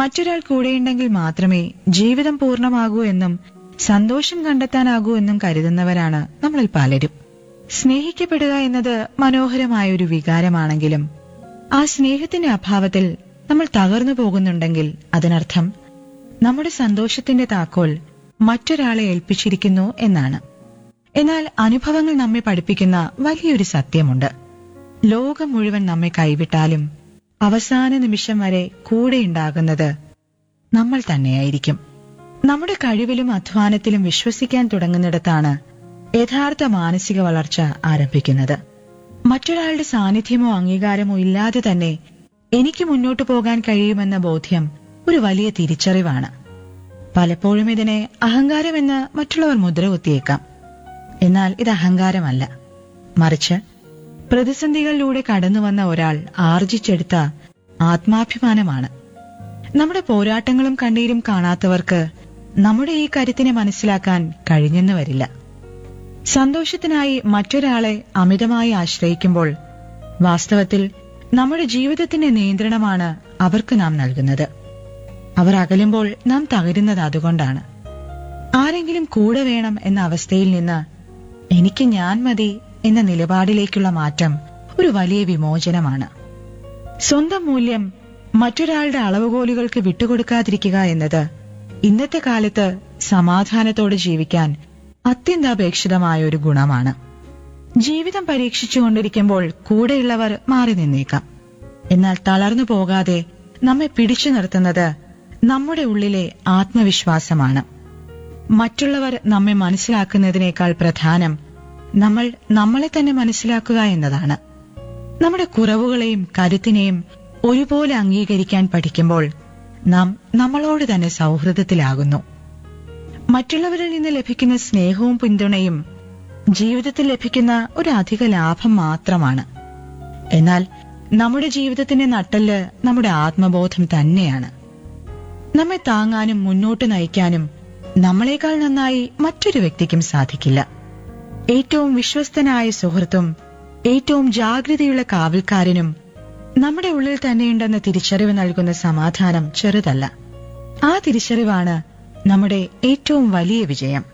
മറ്റൊരാൾ കൂടെയുണ്ടെങ്കിൽ മാത്രമേ ജീവിതം പൂർണ്ണമാകൂ എന്നും സന്തോഷം കണ്ടെത്താനാകൂ എന്നും കരുതുന്നവരാണ് നമ്മളിൽ പലരും സ്നേഹിക്കപ്പെടുക എന്നത് മനോഹരമായ ഒരു വികാരമാണെങ്കിലും ആ സ്നേഹത്തിന്റെ അഭാവത്തിൽ നമ്മൾ തകർന്നു പോകുന്നുണ്ടെങ്കിൽ അതിനർത്ഥം നമ്മുടെ സന്തോഷത്തിന്റെ താക്കോൽ മറ്റൊരാളെ ഏൽപ്പിച്ചിരിക്കുന്നു എന്നാണ് എന്നാൽ അനുഭവങ്ങൾ നമ്മെ പഠിപ്പിക്കുന്ന വലിയൊരു സത്യമുണ്ട് ലോകം മുഴുവൻ നമ്മെ കൈവിട്ടാലും അവസാന നിമിഷം വരെ കൂടെയുണ്ടാകുന്നത് നമ്മൾ തന്നെയായിരിക്കും നമ്മുടെ കഴിവിലും അധ്വാനത്തിലും വിശ്വസിക്കാൻ തുടങ്ങുന്നിടത്താണ് യഥാർത്ഥ മാനസിക വളർച്ച ആരംഭിക്കുന്നത് മറ്റൊരാളുടെ സാന്നിധ്യമോ അംഗീകാരമോ ഇല്ലാതെ തന്നെ എനിക്ക് മുന്നോട്ടു പോകാൻ കഴിയുമെന്ന ബോധ്യം ഒരു വലിയ തിരിച്ചറിവാണ് പലപ്പോഴും ഇതിനെ അഹങ്കാരമെന്ന് മറ്റുള്ളവർ മുദ്ര കുത്തിയേക്കാം എന്നാൽ ഇത് അഹങ്കാരമല്ല മറിച്ച് പ്രതിസന്ധികളിലൂടെ കടന്നുവന്ന ഒരാൾ ആർജിച്ചെടുത്ത ആത്മാഭിമാനമാണ് നമ്മുടെ പോരാട്ടങ്ങളും കണ്ണീരും കാണാത്തവർക്ക് നമ്മുടെ ഈ കരുത്തിനെ മനസ്സിലാക്കാൻ കഴിഞ്ഞെന്ന് വരില്ല സന്തോഷത്തിനായി മറ്റൊരാളെ അമിതമായി ആശ്രയിക്കുമ്പോൾ വാസ്തവത്തിൽ നമ്മുടെ ജീവിതത്തിന്റെ നിയന്ത്രണമാണ് അവർക്ക് നാം നൽകുന്നത് അവർ അകലുമ്പോൾ നാം തകരുന്നത് അതുകൊണ്ടാണ് ആരെങ്കിലും കൂടെ വേണം എന്ന അവസ്ഥയിൽ നിന്ന് എനിക്ക് ഞാൻ മതി എന്ന നിലപാടിലേക്കുള്ള മാറ്റം ഒരു വലിയ വിമോചനമാണ് സ്വന്തം മൂല്യം മറ്റൊരാളുടെ അളവുകോലുകൾക്ക് വിട്ടുകൊടുക്കാതിരിക്കുക എന്നത് ഇന്നത്തെ കാലത്ത് സമാധാനത്തോടെ ജീവിക്കാൻ അത്യന്താപേക്ഷിതമായ ഒരു ഗുണമാണ് ജീവിതം പരീക്ഷിച്ചുകൊണ്ടിരിക്കുമ്പോൾ കൂടെയുള്ളവർ മാറി നിന്നേക്കാം എന്നാൽ തളർന്നു പോകാതെ നമ്മെ പിടിച്ചു നിർത്തുന്നത് നമ്മുടെ ഉള്ളിലെ ആത്മവിശ്വാസമാണ് മറ്റുള്ളവർ നമ്മെ മനസ്സിലാക്കുന്നതിനേക്കാൾ പ്രധാനം നമ്മൾ നമ്മളെ തന്നെ മനസ്സിലാക്കുക എന്നതാണ് നമ്മുടെ കുറവുകളെയും കരുത്തിനെയും ഒരുപോലെ അംഗീകരിക്കാൻ പഠിക്കുമ്പോൾ നാം നമ്മളോട് തന്നെ സൗഹൃദത്തിലാകുന്നു മറ്റുള്ളവരിൽ നിന്ന് ലഭിക്കുന്ന സ്നേഹവും പിന്തുണയും ജീവിതത്തിൽ ലഭിക്കുന്ന ഒരു അധിക ലാഭം മാത്രമാണ് എന്നാൽ നമ്മുടെ ജീവിതത്തിന്റെ നട്ടല് നമ്മുടെ ആത്മബോധം തന്നെയാണ് നമ്മെ താങ്ങാനും മുന്നോട്ട് നയിക്കാനും നമ്മളെക്കാൾ നന്നായി മറ്റൊരു വ്യക്തിക്കും സാധിക്കില്ല ഏറ്റവും വിശ്വസ്തനായ സുഹൃത്തും ഏറ്റവും ജാഗ്രതയുള്ള കാവൽക്കാരനും നമ്മുടെ ഉള്ളിൽ തന്നെയുണ്ടെന്ന തിരിച്ചറിവ് നൽകുന്ന സമാധാനം ചെറുതല്ല ആ തിരിച്ചറിവാണ് നമ്മുടെ ഏറ്റവും വലിയ വിജയം